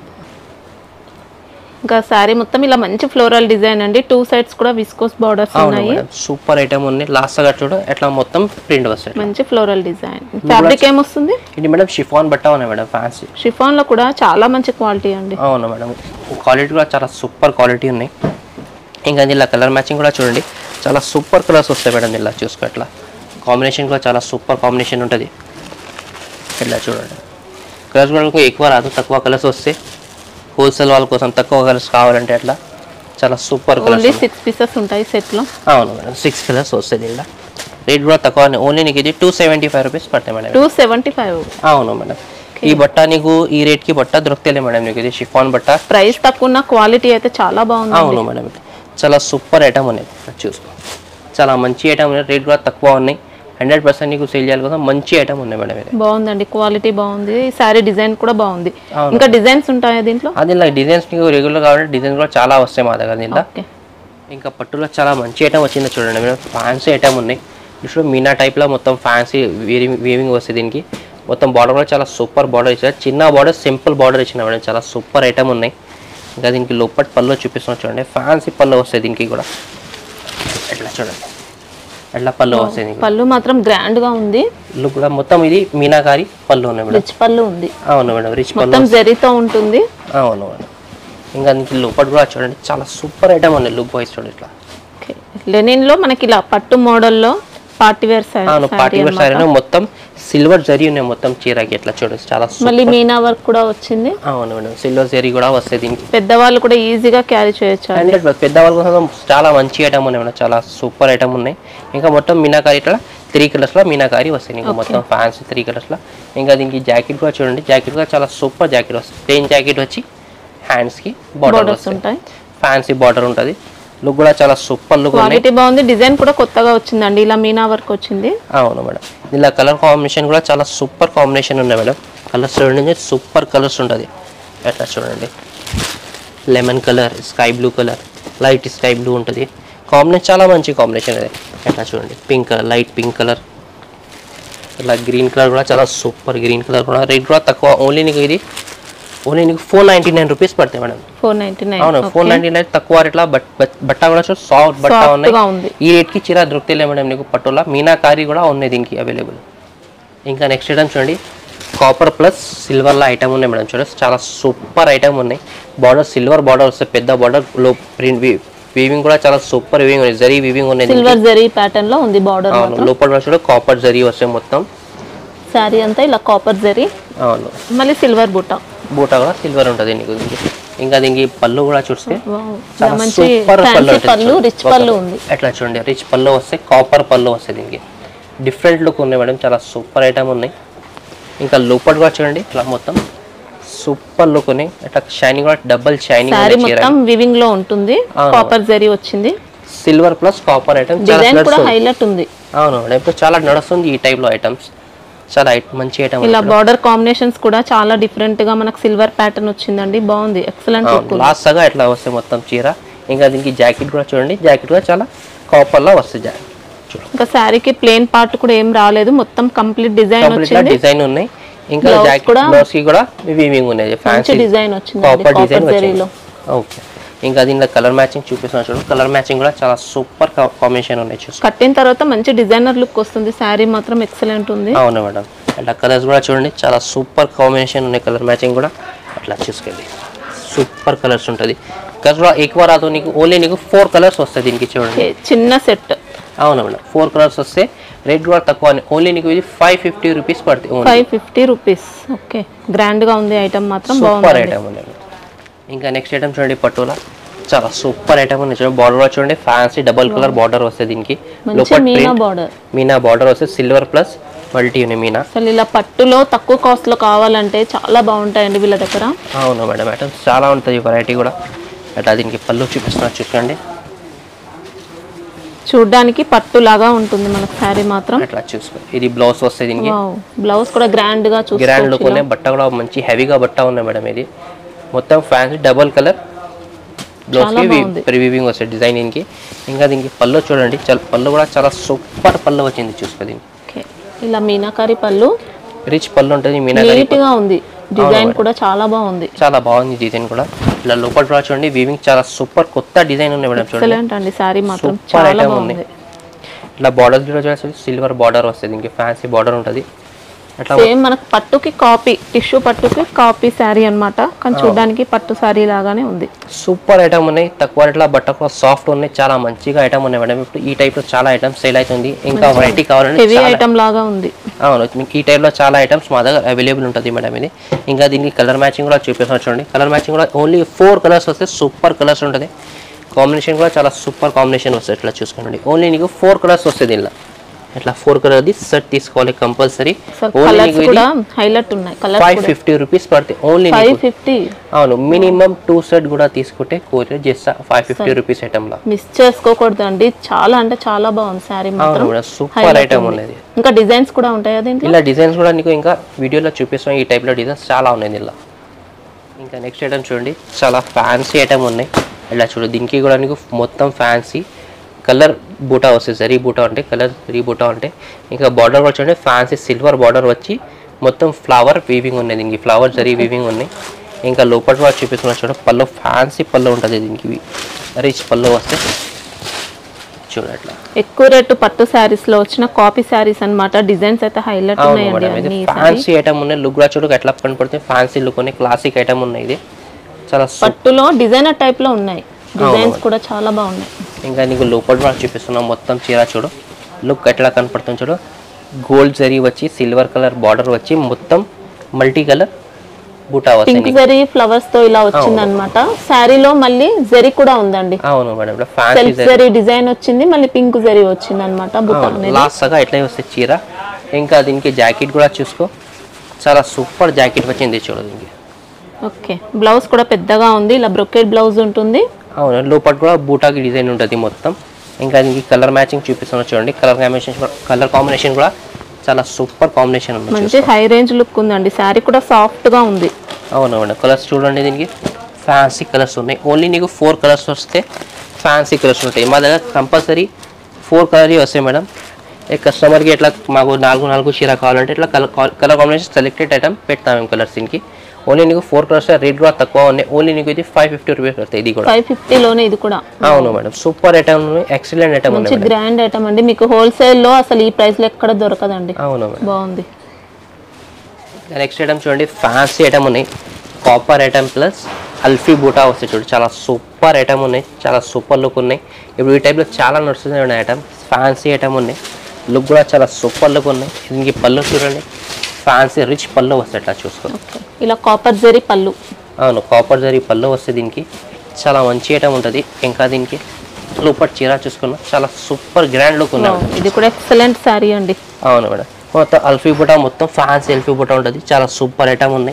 C: ఇంకా శారీ మొత్తం ఇలా మంచి ఫ్లోరల్ డిజైన్ అండి టూ సైడ్స్ కూడా విస్కోస్ బార్డర్స్
B: అవును
C: ఉన్నాయి
B: మేడం సూపర్ ఐటమ్ ఉంది లాస్ట్ గా చూడు ఎట్లా మొత్తం ప్రింట్ వస్తాయి
C: మంచి ఫ్లోరల్ డిజైన్ ఫ్యాబ్రిక్ ఏమొస్తుంది
B: ఇది మేడం షిఫాన్ బట్ట ఉన్నాయి మేడం ఫ్యాన్సీ
C: షిఫాన్ లో కూడా చాలా మంచి క్వాలిటీ అండి
B: అవును మేడం క్వాలిటీ కూడా చాలా సూపర్ క్వాలిటీ ఉన్నాయి ఇంకా దీనిలో కలర్ మ్యాచింగ్ కూడా చూడండి చాలా సూపర్ కలర్స్ వస్తాయి మేడం ఇలా చూసుకో ఇట్లా కాంబినేషన్ కూడా చాలా సూపర్ కాంబినేషన్ ఉంటుంది ఇట్లా చూడండి కలర్స్ కూడా మీకు ఎక్కువ రాదు తక్కువ కలర్స్ వస్తే హోల్సేల్ వాళ్ళ కోసం తక్కువ కలర్స్ కావాలంటే అట్లా చాలా super
C: only
B: colours
C: six pieces ఉంటాయి సెట్లో
B: అవును మేడం సిక్స్ కలర్స్ వస్తాయి దీంట్లో రేట్ కూడా తక్కువ ఓన్లీ నీకు ఇది టూ సెవెంటీ ఫైవ్ రూపీస్ పడతాయి మేడం
C: టూ సెవెంటీ ఫైవ్
B: అవును మేడం ఈ బట్ట నీకు ఈ రేట్కి బట్ట దొరుకుతలే మేడం నీకు ఇది షిఫాన్ బట్ట
C: ప్రైస్ తక్కువ ఉన్న క్వాలిటీ అయితే చాలా బాగుంది
B: అవును మేడం చాలా సూపర్ ఐటమ్ ఉన్నాయి అది చూసుకో చాలా మంచి ఐటమ్ ఉన్నాయి రేట్ కూడా తక్కువ ఉన్నాయి హండ్రెడ్ పర్సెంట్ నీకు సేల్ చేయాలి కోసం మంచి ఐటమ్ ఉన్నాయి మేడం ఇది
C: బాగుందండి క్వాలిటీ బాగుంది ఈ సారీ డిజైన్ కూడా బాగుంది
B: అవును.
C: ఇంకా డిజైన్స్ ఉంటాయా దీంట్లో
B: అది ఇలా డిజైన్స్ నీకు రెగ్యులర్ కావాలంటే డిజైన్స్ కూడా చాలా వస్తాయి మా దగ్గర దీంట్లో
C: ఓకే
B: ఇంకా పట్టులో చాలా మంచి ఐటమ్ వచ్చిందో చూడండి మేడం ఫ్యాన్సీ ఐటమ్ ఉన్నాయి ఇప్పుడు మీనా టైప్లో మొత్తం ఫ్యాన్సీ వీవింగ్ వస్తుంది దీనికి మొత్తం బార్డర్ కూడా చాలా సూపర్ బార్డర్ ఇచ్చారు చిన్న బార్డర్ సింపుల్ బార్డర్ ఇచ్చిన మేడం చాలా సూపర్ ఐటమ్ ఉన్నాయి ఇంకా దీనికి లోపటి పళ్ళు చూపిస్తున్నాం చూడండి ఫ్యాన్సీ పళ్ళు వస్తాయి దీనికి కూడా ఎట్లా చూడండి ఎట్లా పళ్ళు వస్తాయి దీనికి
C: పళ్ళు మాత్రం గ్రాండ్ గా ఉంది
B: లుక్ కూడా మొత్తం ఇది మీనాకారి పళ్ళు ఉన్నాయి మేడం
C: రిచ్ పళ్ళు ఉంది
B: అవును మేడం రిచ్ పళ్ళు
C: మొత్తం జరీతో ఉంటుంది
B: అవును మేడం ఇంకా దీనికి లోపటి కూడా చూడండి చాలా సూపర్ ఐటమ్ ఉంది లుక్ వైస్ చూడండి ఇట్లా
C: లెనిన్ లో మనకి ఇలా పట్టు మోడల్లో పార్టీ వేర్
B: అవును పార్టీ వేర్ సారీ మొత్తం సిల్వర్ జరీ ఉన్నాయి మొత్తం చీరకి ఎట్లా చూడండి చాలా సూపర్
C: మళ్ళీ మీనా వర్క్ కూడా వచ్చింది
B: అవును మేడం సిల్వర్ జరీ కూడా వస్తాయి దీనికి
C: పెద్దవాళ్ళు కూడా ఈజీగా క్యారీ చేయొచ్చు
B: హండ్రెడ్ పెద్దవాళ్ళ కోసం చాలా మంచి ఐటమ్ ఉన్నాయి మేడం చాలా సూపర్ ఐటమ్ ఉన్నాయి ఇంకా మొత్తం మీనాకారి ఇట్లా త్రీ కలర్స్లో మీనాకారి వస్తాయి ఇంకా మొత్తం ఫ్యాన్స్ త్రీ కలర్స్లో ఇంకా దీనికి జాకెట్ కూడా చూడండి జాకెట్ కూడా చాలా సూపర్ జాకెట్ వస్తుంది ప్లెయిన్ జాకెట్ వచ్చి హ్యాండ్స్కి బార్డర్
C: బోర్డర్స్
B: వస్తాయి
C: ఉంటాయి
B: ఫ్యాన్సీ బార్డర్ ఉంటుంది లుక్ కూడా చాలా సూపర్ లుక్ ఉన్నాయి
C: క్వాలిటీ బాగుంది డిజైన్ కూడా కొత్తగా వచ్చిందండి ఇలా మీనా వర్క్ వచ్చింది
B: అవును మేడం ఇలా కలర్ కాంబినేషన్ కూడా చాలా సూపర్ కాంబినేషన్ ఉన్నాయి మేడం కలర్స్ చూడండి సూపర్ కలర్స్ ఉంటుంది ఎట్లా చూడండి lemon colour sky blue colour light sky blue ఉంటుంది కాంబినేషన్ చాలా మంచి కాంబినేషన్ ఇది ఎట్లా చూడండి pink colour light pink colour ఇలా గ్రీన్ కలర్ కూడా చాలా సూపర్ గ్రీన్ కలర్ కూడా రేట్ కూడా తక్కువ ఓన్లీ నీకు ఇది ఓన్లీ నీకు ఫోర్ నైంటీ నైన్ రూపీస్ పడతాయి మేడం
C: ఫోర్ నైన్టీ
B: అవును
C: నైన్
B: ఫోర్ నైన్టీ నైన్ తక్కువ రేట్లా బట్ బట్- బట్ట కూడా చూడు సాఫ్ట్ బట్ట
C: Soft
B: ఉన్నాయి
C: గా ఉంది.
B: ఈ రేట్కి చీర దొరుకుతాయి మేడం నీకు పట్టులా మీనాకారి కూడా ఉన్నాయి దీనికి అవైలబుల్ ఇంకా నెక్స్ట్ ఐటమ్ చూడండి కాపర్ ప్లస్ సిల్వర్లో ఐటమ్ ఉన్నాయి మేడం చూడండి చాలా సూపర్ ఐటమ్ ఉన్నాయి బార్డర్ సిల్వర్ బార్డర్ వస్తాయి పెద్ద బార్డర్ లో ప్రింట్ వీవింగ్ కూడా చాలా సూపర్ వీవింగ్ ఉన్నాయి జరీ వీవింగ్ ఉన్నాయి దీనికి.
C: సిల్వర్ జరీ ప్యాటర్న్ లో ఉంది బార్డర్
B: అవును లోపల కూడా చూడ కాపర్ జరీ వస్తాయి మొత్తం
C: శారీ అంతా ఇలా కాపర్ జరీ
B: అవును
C: మళ్ళీ సిల్వర్ బుట్ట
B: బూటా కూడా సిల్వర్ ఉంటుంది నీకు దీనికి ఇంకా దీనికి పళ్ళు కూడా చూస్తే
C: Wow. ఇలా
B: చాలా
C: మంచి
B: సూపర్ పళ్ళు
C: ఫ్యాన్సీ
B: ఉంటుంది
C: పళ్ళు
B: చూడండి.
C: రిచ్ పళ్ళు ఉంది
B: ఎట్లా చూడండి రిచ్ పళ్ళు వస్తే కాపర్ పళ్ళు వస్తాయి దీనికి డిఫరెంట్ లుక్ ఉన్నాయి మేడం చాలా సూపర్ ఐటమ్ ఉన్నాయి ఇంకా లోపల కూడా చూడండి ఇట్లా మొత్తం సూపర్ లుక్ ఉన్నాయి ఇట్లా షైనింగ్ కూడా డబల్ షైనింగ్
C: శారీ మొత్తం వివింగ్ లో ఉంటుంది
B: అవును.
C: కాపర్ జరీ వచ్చింది
B: సిల్వర్ ప్లస్ కాపర్ ఐటమ్ చాలా
C: డిజైన్ కూడా
B: నడుస్తుంది
C: హైలైట్ ఉంది
B: అవును మేడం ఇప్పుడు చాలా నడుస్తుంది ఈ type లో ఐటమ్స్ చాలా ఐ- మంచి ఐటమ్
C: ఇలా బార్డర్ కాంబినేషన్స్ కూడా చాలా డిఫరెంట్ గా మనకు సిల్వర్ ప్యాటర్న్ వచ్చిందండి బాగుంది ఎక్సలెంట్ లుక్
B: లాస్ట్ సగా ఇట్లా వస్తాయి మొత్తం చీర ఇంకా దీనికి జాకెట్ కూడా చూడండి జాకెట్ కూడా చాలా కాపర్లో వస్తుంది జాకెట్ చూడండి
C: ఇంకా శారీకి ప్లేన్ పార్ట్ కూడా ఏం రాలేదు మొత్తం కంప్లీట్ డిజైన్
B: కంప్లీట్ గా
C: వచ్చింది
B: డిజైన్ ఉన్నాయి ఇంకా
C: Blouse
B: జాకెట్
C: కూడా
B: బ్లౌజ్ కి కూడా వీవింగ్ ఉన్నాయి
C: మంచి
B: ఫ్యాన్సీ
C: డిజైన్ వచ్చింది
B: కాపర్ డిజైన్
C: కాపర్
B: వచ్చింది
C: జరీలో
B: ఓకే ఇంకా దీనిలో కలర్ మ్యాచింగ్ చూపిస్తున్నాను చూడండి కలర్ మ్యాచింగ్ కూడా చాలా సూపర్ కాంబినేషన్ ఉన్నాయి చూసుకో
C: కట్టిన తర్వాత మంచి డిజైనర్ లుక్ వస్తుంది శారీ మాత్రం ఎక్సలెంట్ ఉంది
B: అవును మేడం అట్లా కలర్స్ కూడా చూడండి చాలా సూపర్ కాంబినేషన్ ఉన్నాయి కలర్ మ్యాచింగ్ కూడా అట్లా చూసుకెళ్ళి సూపర్ కలర్స్ ఉంటుంది కలర్స్ కూడా ఎక్కువ రాదు నీకు ఓన్లీ నీకు ఫోర్ కలర్స్ వస్తాయి దీనికి చూడండి
C: ఓకే, చిన్న సెట్
B: అవును మేడం ఫోర్ కలర్స్ వస్తే రేట్ కూడా తక్కువ ఓన్లీ నీకు ఇది ఫైవ్ ఫిఫ్టీ రూపీస్ పడుతుంది only
C: five fifty rupees okay grand గా ఉంది ఐటమ్ మాత్రం
B: సూపర్
C: బాగుంది
B: ఐటమ్ ఉంది ఇంకా నెక్స్ట్ ఐటమ్ చూడండి పట్టులా చాలా సూపర్ ఐటమ్ ఉంది చూడండి బార్డర్ కూడా చూడండి ఫ్యాన్సీ డబుల్ కలర్ బార్డర్ వస్తుంది దీనికి
C: మంచి
B: లోపల
C: మీనా
B: print,
C: బార్డర్
B: మీనా బార్డర్ వస్తే సిల్వర్ ప్లస్ మల్టీ ఉన్నాయి మీనా
C: అసలు ఇలా పట్టులో తక్కువ కాస్ట్ లో కావాలంటే చాలా బాగుంటాయండి వీళ్ళ దగ్గర
B: అవును మేడం ఐటమ్స్ చాలా ఉంటుంది వెరైటీ కూడా అట్లా దీనికి పళ్ళు చూపిస్తున్నా చూసుకోండి
C: చూడ్డానికి పట్టు లాగా ఉంటుంది మనకు శారీ మాత్రం
B: అట్లా చూసుకోండి ఇది బ్లౌజ్ వస్తుంది దీనికి
C: బ్లౌజ్ కూడా గ్రాండ్ గా
B: గ్రాండ్ లుక్
C: చూసుకోవచ్చు
B: ఉన్నాయి బట్ట కూడా మంచి హెవీగా బట్ట ఉన్నాయి మేడం ఇది మొత్తం ఫ్యాన్సీ డబుల్ కలర్ బ్లౌజ్
C: చాలా
B: కి
C: బాగుంది.
B: ప్రివీవింగ్ వస్తుంది డిజైన్ దీనికి ఇంకా దీనికి పళ్ళు చూడండి చాలా పళ్ళు కూడా చాలా సూపర్ పళ్ళు వచ్చింది చూసుకో దీనికి
C: ఓకే ఇలా మీనాకారి పళ్ళు
B: రిచ్ పళ్ళు ఉంటుంది మీనాకరి
C: నీట్ గా ఉంది డిజైన్ కూడా చాలా బాగుంది
B: చాలా బాగుంది డిజైన్ కూడా ఇలా లోపల కూడా చూడండి వీవింగ్ చాలా సూపర్ కొత్త డిజైన్ ఉన్నాయి మేడం చూడండి
C: ఎక్సలెంట్ అండి శారీ మాత్రం
B: Super
C: చాలా
B: item ఉంది.
C: బాగుంది
B: ఇలా బార్డర్స్ కూడా చూడండి సిల్వర్ బార్డర్ వస్తుంది దీనికి ఫ్యాన్సీ బార్డర్ ఉంటుంది అట్లా
C: సేమ్ మనకు పట్టుకి కాపీ టిష్యూ పట్టుకి కాపీ శారీ అన్నమాట కానీ చూడడానికి పట్టు శారీ లాగానే ఉంది
B: సూపర్ ఐటమ్ ఉన్నాయి తక్కువ రేట్లో బట్ట కూడా సాఫ్ట్ ఉన్నాయి చాలా మంచిగా ఐటమ్ ఉన్నాయి మేడం ఇప్పుడు ఈ టైప్ లో చాలా ఐటమ్స్ సేల్ అవుతుంది ఇంకా వెరైటీ కావాలంటే
C: హెవీ
B: చాలా-
C: ఐటమ్ లాగా ఉంది
B: అవును మీకు ఈ టైప్లో చాలా ఐటమ్స్ మా దగ్గర అవైలబుల్ ఉంటుంది మేడం ఇది ఇంకా దీనికి కలర్ మ్యాచింగ్ కూడా చూపిస్తాను చూడండి కలర్ మ్యాచింగ్ కూడా ఓన్లీ ఫోర్ కలర్స్ వస్తే సూపర్ కలర్స్ ఉంటుంది కాంబినేషన్ కూడా చాలా సూపర్ కాంబినేషన్ వస్తుంది ఇట్లా చూసుకోండి ఓన్లీ నీకు ఫోర్ కలర్స్ వస్తుంది దీనిలో ఇట్లా ఫోర్ కలర్ది సెట్ తీసుకోవాలి కంపల్సరీ
C: అసలు
B: ఓన్లీ
C: కలర్స్
B: నీకు ఇది
C: కూడా హైలైట్ ఉన్నాయి కలర్
B: ఫైవ్ ఫిఫ్టీ రూపీస్ పడుతుంది ఓన్లీ
C: ఫైవ్ ఫిఫ్టీ
B: అవును మినిమం టూ సెట్ కూడా తీసుకుంటే కొరియర్ చేస్తా ఫైవ్ ఫిఫ్టీ రూపీస్ ఐటమ్లో
C: మిస్ చేసుకోకూడదు అండి చాలా అంటే చాలా బాగుంది శారీ
B: అవును
C: మాత్రం
B: మేడం సూపర్
C: Highlight
B: ఐటమ్
C: ఉంది.
B: ఉన్నది
C: ఇంకా డిజైన్స్ కూడా ఉంటాయా దీంట్లో
B: ఇలా డిజైన్స్ కూడా నీకు ఇంకా వీడియోలో చూపిస్తాం ఈ టైప్లో డిజైన్స్ చాలా ఉన్నాయి దీనిలో ఇంకా నెక్స్ట్ ఐటమ్ చూడండి చాలా ఫ్యాన్సీ ఐటమ్ ఉన్నాయి ఇలా చూడు దీనికి కూడా నీకు మొత్తం ఫ్యాన్సీ కలర్ బూటా వస్తుంది జరీ బూటా అంటే కలర్ జరీ బూటా అంటే ఇంకా బార్డర్ కూడా చూడండి ఫ్యాన్సీ సిల్వర్ బార్డర్ వచ్చి మొత్తం ఫ్లవర్ వీవింగ్ ఉన్నాయి దీనికి ఫ్లవర్ జరీ వీవింగ్ ఉన్నాయి ఇంకా లోపల కూడా చూపిస్తున్నా చూడండి పళ్ళు ఫ్యాన్సీ పళ్ళు ఉంటుంది దీనికి రిచ్ పళ్ళు వస్తే చూడు అట్లా
C: ఎక్కువ రేటు పట్టు శారీస్ లో వచ్చిన కాపీ శారీస్ అన్నమాట డిజైన్స్ అయితే హైలైట్
B: అవును
C: ఉన్నాయండి
B: మేడం ఇది
C: అన్ని ఈ saree.
B: ఫ్యాన్సీ ఐటమ్ ఉన్నాయి లుక్ కూడా చూడు ఎట్లా కనపడుతుంది ఫ్యాన్సీ లుక్ ఉన్నాయి క్లాసిక్ ఐటమ్ ఉన్నాయి ఇది చాలా సూపర్
C: పట్టులో డిజైనర్ టైప్ లో ఉన్నాయి డిజైన్స్ కూడా చాలా బాగున్నాయి
B: ఇంకా నీకు లోపల కూడా చూపిస్తున్నాం మొత్తం చీర చూడు లుక్ ఎట్లా కనపడుతుంది చూడు గోల్డ్ జరీ వచ్చి సిల్వర్ కలర్ బార్డర్ వచ్చి మొత్తం మల్టీ కలర్ బూటా వస్తుంది
C: పింక్ జరీ ఫ్లవర్స్ తో ఇలా వచ్చింది అనమాట శారీలో మళ్ళీ జరీ కూడా ఉందండి
B: అవును మేడం ఇట్లా ఫ్యాన్సీ
C: సెల్ఫ్ జరీ డిజైన్ వచ్చింది మళ్ళీ పింక్ జరీ వచ్చింది అనమాట బుట్ట అనేది
B: లాస్ట్ సగా ఎట్లా వస్తుంది చీర ఇంకా దీనికి జాకెట్ కూడా చూసుకో చాలా సూపర్ జాకెట్ వచ్చింది చూడు దీనికి
C: ఓకే బ్లౌజ్ కూడా పెద్దగా ఉంది ఇలా బ్రొకెట్ బ్లౌజ్ ఉంటుంది
B: అవును లోపల కూడా బూటాకి డిజైన్ ఉంటుంది మొత్తం ఇంకా దీనికి కలర్ మ్యాచింగ్ చూపిస్తున్నా చూడండి కలర్ కాంబినేషన్ కలర్ కాంబినేషన్ కూడా చాలా సూపర్ కాంబినేషన్ ఉంది
C: మంచి హై రేంజ్ లుక్ ఉందండి శారీ కూడా సాఫ్ట్ గా ఉంది
B: అవును మేడం కలర్స్ చూడండి దీనికి ఫ్యాన్సీ కలర్స్ ఉన్నాయి ఓన్లీ నీకు ఫోర్ కలర్స్ వస్తే ఫ్యాన్సీ కలర్స్ ఉంటాయి మా దగ్గర కంపల్సరీ ఫోర్ కలర్ వస్తాయి మేడం ఏ కస్టమర్కి ఎట్లా మాకు నాలుగు నాలుగు చీర కావాలంటే ఇట్లా colour colour combination selected item పెడతాం మేము కలర్స్ దీనికి ఓన్లీ నీకు ఫోర్ కలర్స్ రేట్ కూడా తక్కువ ఉన్నాయి ఓన్లీ నీకు ఇది ఫైవ్ ఫిఫ్టీ రూపీస్ వస్తాయి ఇది కూడా
C: ఫైవ్ ఫిఫ్టీలోనే ఇది కూడా
B: అవును madam super item excellent item ఉంది
C: మంచి
B: మేడం
C: గ్రాండ్ ఐటమ్ అండి మీకు హోల్సేల్ లో అసలు ఈ ప్రైస్ లో ఎక్కడ దొరకదండి
B: అవును మేడం
C: బాగుంది
B: నెక్స్ట్ ఐటమ్ చూడండి ఫ్యాన్సీ ఐటమ్ ఉన్నాయి కాపర్ ఐటమ్ ప్లస్ అల్ఫీ బూటా వస్తాయి చూడు చాలా సూపర్ ఐటమ్ ఉన్నాయి చాలా సూపర్ లుక్ ఉన్నాయి ఇప్పుడు ఈ టైప్లో చాలా నడుస్తుంది ఐటమ్ ఫ్యాన్సీ ఐటమ్ ఉన్నాయి లుక్ కూడా చాలా సూపర్ లుక్ ఉన్నాయి దీనికి పళ్ళు చూడండి ఫ్యాన్సీ రిచ్ పళ్ళు వస్తాయి అట్లా చూసుకో
C: ఓకే ఇలా కాపర్ జరీ పళ్ళు
B: అవును కాపర్ జరీ పళ్ళు వస్తాయి దీనికి చాలా మంచి ఐటమ్ ఉంటుంది ఇంకా దీనికి లోపల చీర చూసుకున్నా చాలా సూపర్ గ్రాండ్ లుక్ ఉన్నాయి
C: వావ్, ఇది కూడా ఎక్సలెంట్ శారీ అండి
B: అవును మేడం మొత్తం అల్ఫీ బుటా మొత్తం ఫ్యాన్సీ ఎల్ఫీ బుటా ఉంటుంది చాలా సూపర్ ఐటమ్ ఉన్నాయి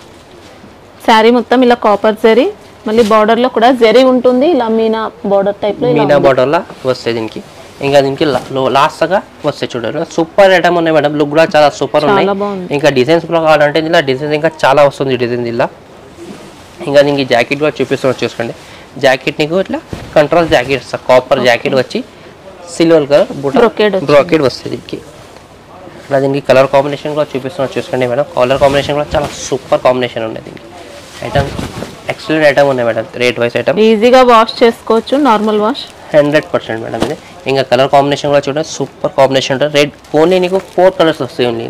C: శారీ మొత్తం ఇలా కాపర్ జరీ మళ్ళీ బార్డర్ లో కూడా జరీ ఉంటుంది ఇలా మీనా బార్డర్ టైప్ లో ఇలా
B: మీనా బార్డర్లా వస్తాయి దీనికి ఇంకా దీనికి లాస్ట్ గా వస్తాయి చూడండి సూపర్ ఐటమ్ ఉన్నాయి మేడం లుక్ కూడా చాలా సూపర్ ఉన్నాయి
C: చాలా బాగుంది.
B: ఇంకా డిజైన్స్ కూడా కావాలంటే ఇలా డిజైన్స్ ఇంకా చాలా వస్తుంది డిజైన్ ఇలా ఇంకా దీనికి జాకెట్ కూడా చూపిస్తున్నాను చూసుకోండి జాకెట్ నీకు ఇట్లా కంట్రోల్ జాకెట్ కాపర్ జాకెట్ వచ్చి సిల్వర్ కలర్
C: Brocade వచ్చింది.
B: బ్రోకెడ్ వస్తుంది దీనికి ఇలా దీనికి కలర్ కాంబినేషన్ కూడా చూపిస్తున్నాను చూసుకోండి మేడం కలర్ కాంబినేషన్ కూడా చాలా సూపర్ కాంబినేషన్ ఉన్నాయి దీనికి ఐటమ్ ఎక్సలెంట్ ఐటమ్ ఉన్నాయి మేడం రేట్ వైస్ ఐటమ్
C: ఈజీగా వాష్ చేసుకోవచ్చు normal wash
B: hundred percent madam ఇది ఇంకా కలర్ కాంబినేషన్ కూడా చూడండి సూపర్ కాంబినేషన్ ఉంటుంది రెడ్ ఓన్లీ నీకు ఫోర్ కలర్స్ వస్తాయి ఓన్లీ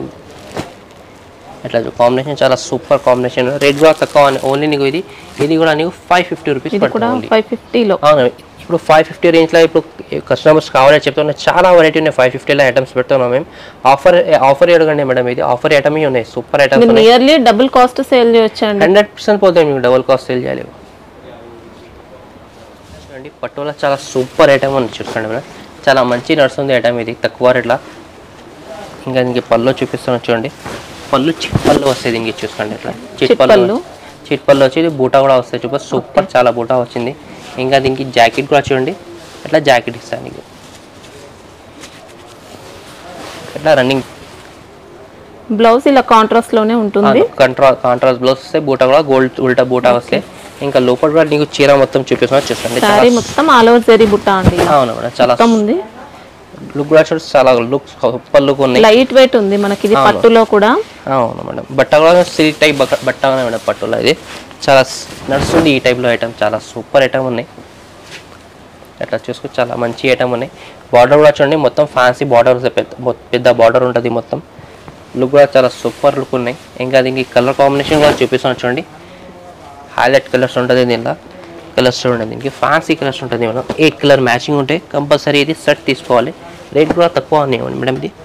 B: అట్లా కాంబినేషన్ చాలా సూపర్ కాంబినేషన్ రెడ్ కూడా తక్కువ ఓన్లీ నీకు ఇది ఇది కూడా నీకు ఫైవ్ ఫిఫ్టీ రూపీస్
C: ఇది కూడా
B: పడుతుంది only.
C: ఫైవ్ ఫిఫ్టీలో
B: అవును ఇప్పుడు ఫైవ్ ఫిఫ్టీ రేంజ్లో ఇప్పుడు కస్టమర్స్ కావాలని చెప్తున్నా చాలా వెరైటీ ఉన్నాయి ఫైవ్ ఫిఫ్టీలో ఐటమ్స్ పెడుతున్నాం మేము ఆఫర్ ఆఫర్ అడగండి మేడం ఇది ఆఫర్ ఐటమ్ ఉన్నాయి సూపర్ ఐటమ్స్
C: మీరు
B: ఉన్నాయి
C: నియర్లీ డబుల్ కాస్ట్ సేల్ చేయొచ్చండి
B: హండ్రెడ్ పర్సెంట్ పోతాయి మీకు డబుల్ కాస్ట్ సేల్ చేయాలి చూడండి పట్టులో చాలా సూపర్ ఐటమ్ ఉంది చూసుకోండి మేడం చాలా మంచి నడుస్తుంది ఐటమ్ ఇది తక్కువ రేట్లా ఇంకా దీనికి పళ్ళు చూపిస్తాను చూడండి పళ్ళు చిట్ పళ్ళు వస్తాయి దీనికి చూసుకోండి ఇట్లా చిట్
C: చిట్
B: పళ్ళు
C: పళ్ళు.
B: చిట్ పళ్ళు వచ్చి ఇది బూటా కూడా వస్తాయి చూప సూపర్ చాలా బూటా వచ్చింది ఇంకా దీనికి జాకెట్ కూడా చూడండి ఇట్లా జాకెట్ ఇస్తాను నీకు ఇట్లా రన్నింగ్
C: బ్లౌజ్ ఇలా కాంట్రాస్ట్ లోనే ఉంటుంది
B: కంట్రా కాంట్రాస్ట్ బ్లౌజ్ వస్తే బూటా కూడా గోల్డ్ ఉల్టా బూటా వస్తాయి ఇంకా లోపల కూడా నీకు చీర మొత్తం చూపిస్తున్నా చూసుకోండి చాలా
C: శారీ మొత్తం ఆల్ ఓవర్ జరీ బుట్ట అండి ఇలా.
B: అవును మేడం చాలా
C: మొత్తం ఉంది
B: లుక్ కూడా చూడు చాలా లుక్ సూపర్ లుక్ ఉన్నాయి
C: లైట్ వెయిట్ ఉంది మనకి ఇది
B: అవును.
C: పట్టులో కూడా
B: అవును మేడం బట్ట కూడా సిల్క్ టైప్ బట్ట ఉన్నాయి మేడం పట్టులో ఇది చాలా స్- నడుస్తుంది ఈ టైప్లో ఐటమ్ చాలా సూపర్ ఐటమ్ ఉన్నాయి అట్లా చూసుకో చాలా మంచి ఐటమ్ ఉన్నాయి బార్డర్ కూడా చూడండి మొత్తం ఫ్యాన్సీ బార్డర్ పెద్ద మొ- పెద్ద బార్డర్ ఉంటుంది మొత్తం లుక్ కూడా చాలా సూపర్ లుక్ ఉన్నాయి ఇంకా దీనికి కలర్ కాంబినేషన్ కూడా చూపిస్తాను చూడండి హైలైట్ కలర్స్ ఉంటుంది దీనిలో కలర్స్ చూడండి దీనికి ఫ్యాన్సీ కలర్స్ ఉంటుంది మేడం ఎయిట్ కలర్ మ్యాచింగ్ ఉంటే కంపల్సరీ ఇది సెట్ తీసుకోవాలి రేట్ కూడా తక్కువ ఉన్నాయి మేడం ఇది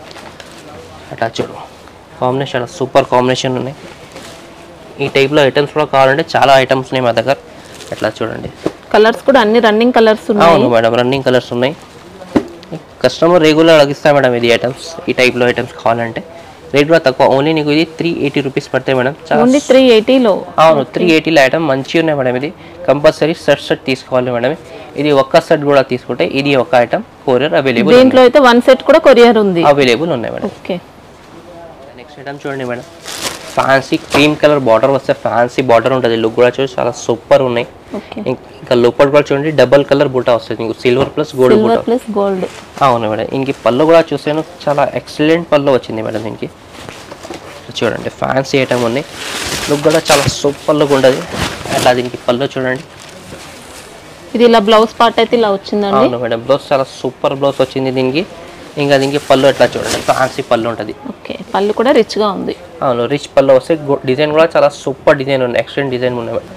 B: అట్లా చూడు కాంబినేషన్ చాలా సూపర్ కాంబినేషన్ ఉన్నాయి ఈ టైప్లో ఐటమ్స్ కూడా కావాలంటే చాలా ఐటమ్స్ ఉన్నాయి మా దగ్గర అట్లా చూడండి
C: కలర్స్ కూడా అన్ని రన్నింగ్ కలర్స్ ఉన్నాయి
B: అవును మేడం రన్నింగ్ కలర్స్ ఉన్నాయి కస్టమర్ రెగ్యులర్ అడిగిస్తా మేడం ఇది ఐటమ్స్ ఈ టైప్లో ఐటమ్స్ కావాలంటే రేట్ కూడా తక్కువ ఓన్లీ నీకు ఇది త్రీ ఎయిటీ రూపీస్ పడతాయి మేడం చాలా
C: ఓన్లీ త్రీ ఎయిటీలో
B: అవును త్రీ ఎయిటీలో ఐటమ్ మంచిగా ఉన్నాయి మేడం ఇది కంపల్సరీ సెట్ సెట్ తీసుకోవాలి మేడం ఇది ఒక్క సెట్ కూడా తీసుకుంటే ఇది ఒక ఐటమ్ కొరియర్ అవైలబుల్
C: దీంట్లో అయితే వన్ సెట్ కూడా కొరియర్ ఉంది
B: అవైలబుల్ ఉన్నాయి మేడం
C: ఓకే
B: నెక్స్ట్ ఐటమ్ చూడండి madam fancy cream colour border వస్తే ఫ్యాన్సీ బార్డర్ ఉంటుంది లుక్ కూడా చూసి చాలా సూపర్ ఉన్నాయి
C: ఓకే
B: ఇం- ఇంకా లోపల కూడా చూడండి డబల్ కలర్ బుట్ట వస్తుంది మీకు సిల్వర్ ప్లస్ గోల్డ్ బుట్ట
C: సిల్వర్ ప్లస్ గోల్డ్
B: అవును మేడం ఇంక పళ్ళు కూడా చూసాను చాలా ఎక్సలెంట్ పళ్ళు వచ్చింది మేడం దీనికి చూడండి ఫ్యాన్సీ ఐటమ్ ఉంది లుక్ కూడా చాలా సూపర్ లుక్ ఉంటుంది అట్లా దీనికి పళ్ళు చూడండి
C: ఇది ఇలా బ్లౌజ్ పార్ట్ అయితే ఇలా వచ్చిందండి
B: అవును మేడం బ్లౌజ్ చాలా సూపర్ బ్లౌజ్ వచ్చింది దీనికి ఇంకా దీనికి పళ్ళు ఎట్లా చూడండి ఫ్యాన్సీ పళ్ళు ఉంటుంది
C: ఓకే పళ్ళు కూడా రిచ్ గా ఉంది
B: అవును రిచ్ పళ్ళు వస్తే డిజైన్ కూడా చాలా సూపర్ డిజైన్ ఉంది ఎక్సలెంట్ డిజైన్ ఉన్నాయి మేడం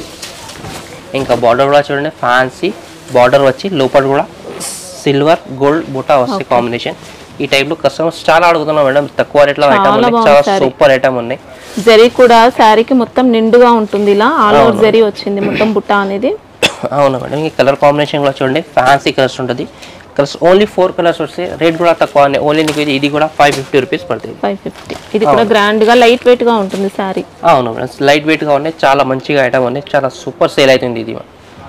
B: ఇంకా బార్డర్ కూడా చూడండి ఫ్యాన్సీ బార్డర్ వచ్చి లోపల కూడా సిల్వర్ గోల్డ్ బుటా వస్తాయి కాంబినేషన్ ఈ టైప్లో కస్టమర్స్ చాలా అడుగుతున్నాం మేడం తక్కువ రేట్లో ఐటమ్
C: చాలా
B: ఉన్నాయి
C: బాగుంది
B: చాలా
C: saree.
B: సూపర్ ఐటమ్ ఉన్నాయి
C: జరీ కూడా శారీకి మొత్తం నిండుగా ఉంటుంది ఇలా ఆల్ ఓవర్ జరీ వచ్చింది మొత్తం బుట్ట అనేది
B: అవును మేడం ఈ కలర్ కాంబినేషన్ కూడా చూడండి ఫ్యాన్సీ కలర్స్ ఉంటుంది కలర్స్ ఓన్లీ ఫోర్ కలర్స్ వస్తే రేట్ కూడా తక్కువ ఓన్లీ నీకు ఇది- ఇది కూడా ఫైవ్ ఫిఫ్టీ రూపీస్ పడుతుంది
C: ఫైవ్ ఫిఫ్టీ ఇది కూడా గ్రాండ్ గా లైట్ వెయిట్ గా ఉంటుంది శారీ
B: అవును మేడం లైట్ వెయిట్గా ఉన్నాయి చాలా మంచిగా ఐటమ్ ఉన్నాయి చాలా సూపర్ సేల్ అవుతుంది ఇది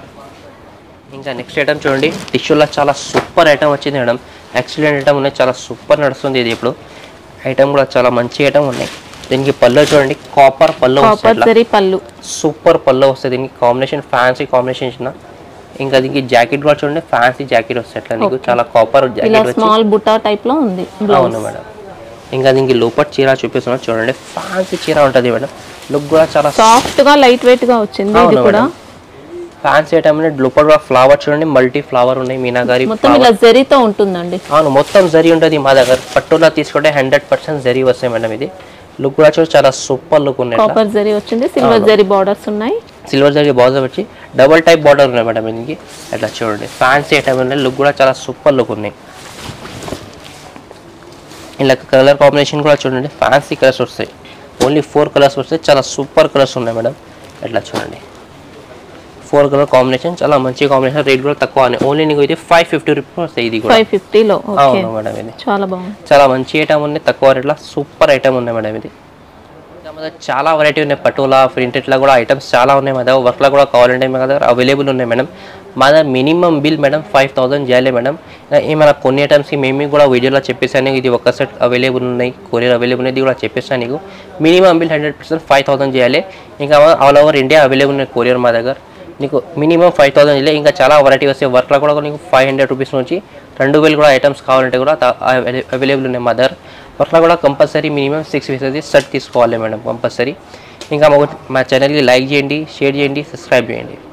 B: ఇంకా నెక్స్ట్ ఐటమ్ చూడండి టిష్యూలో చాలా సూపర్ ఐటమ్ వచ్చింది మేడం ఎక్సలెంట్ ఐటమ్ ఉన్నాయి చాలా సూపర్ నడుస్తుంది ఇది ఇప్పుడు ఐటమ్ కూడా చాలా మంచి ఐటమ్ ఉన్నాయి దీనికి పళ్ళు చూడండి కాపర్ పళ్ళు
C: కాపర్
B: వస్తాయి
C: జరీ పళ్ళు
B: సూపర్ పళ్ళు వస్తుంది దీనికి కాంబినేషన్ ఫ్యాన్సీ కాంబినేషన్ ఇచ్చిన ఇంకా దీనికి జాకెట్ కూడా చూడండి ఫ్యాన్సీ జాకెట్ వస్తాయి అట్లా నీకు చాలా కాపర్
C: ఇలా
B: జాకెట్ వచ్చి
C: స్మాల్ బుట్ట టైప్ లో ఉంది
B: అవును మేడం ఇంకా దీనికి లోపల చీర చూపిస్తున్నా చూడండి ఫ్యాన్సీ చీర ఉంటుంది మేడం లుక్ కూడా చాలా
C: సాఫ్ట్ గా లైట్ వెయిట్ గా వచ్చింది ఇది
B: అవును
C: కూడా
B: మేడం ఫ్యాన్సీ ఐటమ్ లోపల కూడా ఫ్లవర్ చూడండి మల్టీ ఫ్లవర్ ఉన్నాయి మీనాగారి
C: మొత్తం ఇలా జరీతో ఉంటుందండి
B: అవును మొత్తం జరీ ఉంటుంది మా దగ్గర పట్టులా తీసుకుంటే హండ్రెడ్ పర్సెంట్ జరీ వస్తాయి మేడం ఇది లుక్ కూడా చూసి చాలా సూపర్ లుక్ ఉన్నాయి
C: కాపర్ జరీ వచ్చింది సిల్వర్ జరీ బార్డర్స్ ఉన్నాయి
B: సిల్వర్ జరీ బార్డర్ వచ్చి డబల్ టైప్ బార్డర్ ఉన్నాయి మేడం దీనికి అట్లా చూడండి ఫ్యాన్సీ ఐటమ్ ఉన్నాయి లుక్ కూడా చాలా సూపర్ లుక్ ఉన్నాయి ఇలా కలర్ కాంబినేషన్ కూడా చూడండి ఫ్యాన్సీ కలర్స్ వస్తాయి ఓన్లీ ఫోర్ కలర్స్ వస్తాయి చాలా సూపర్ కలర్స్ ఉన్నాయి మేడం అట్లా చూడండి ఫోర్ కలర్ కాంబినేషన్ చాలా మంచి కాంబినేషన్ రేట్ కూడా తక్కువ ఓన్లీ నీకు ఇది ఫైవ్ ఫిఫ్టీ రూపీస్ వస్తాయి ఇది కూడా
C: ఫైవ్ ఫిఫ్టీలో ఓకే
B: అవును మేడం ఇది
C: చాలా బాగుంది
B: చాలా మంచి ఐటమ్ ఉంది తక్కువ రేట్లో సూపర్ ఐటమ్ ఉంది మేడం ఇది ఇంకా మా దగ్గర చాలా వెరైటీ ఉన్నాయి పటోలా ప్రింటెడ్లా కూడా ఐటమ్స్ చాలా ఉన్నాయి మా దగ్గర వర్క్లో కూడా కావాలంటే మా దగ్గర అవైలబుల్ ఉన్నాయి మేడం మా దగ్గర minimum bill madam five thousand చేయాలి మేడం ఇంకా ఏమైనా కొన్ని ఐటమ్స్కి మేము కూడా వీడియోలో చెప్పేసాను ఇది ఒక సెట్ అవైలబుల్ ఉన్నాయి కొరియర్ అవైలబుల్ ఉంది ఇది కూడా చెప్పేసాను నీకు minimum bill hundred percent five thousand చేయాలి ఇంకా ఆల్ ఓవర్ ఇండియా అవైలబుల్ ఉన్నాయి కొరియర్ మా దగ్గర నీకు మినిమం ఫైవ్ థౌసండ్ చేయాలి ఇంకా చాలా వెరైటీ వస్తాయి వర్క్లో కూడా నీకు ఫైవ్ హండ్రెడ్ రూపీస్ నుంచి రెండు వేలు కూడా ఐటమ్స్ కావాలంటే కూడా అవైలబుల్ ఉన్నాయి మా దగ్గర వర్క్లో కూడా compulsory minimum six pieces set తీసుకోవాలి మేడం కంపల్సరీ ఇంకా మా మా ఛానల్కి లైక్ చేయండి షేర్ చేయండి సబ్స్క్రైబ్ చేయండి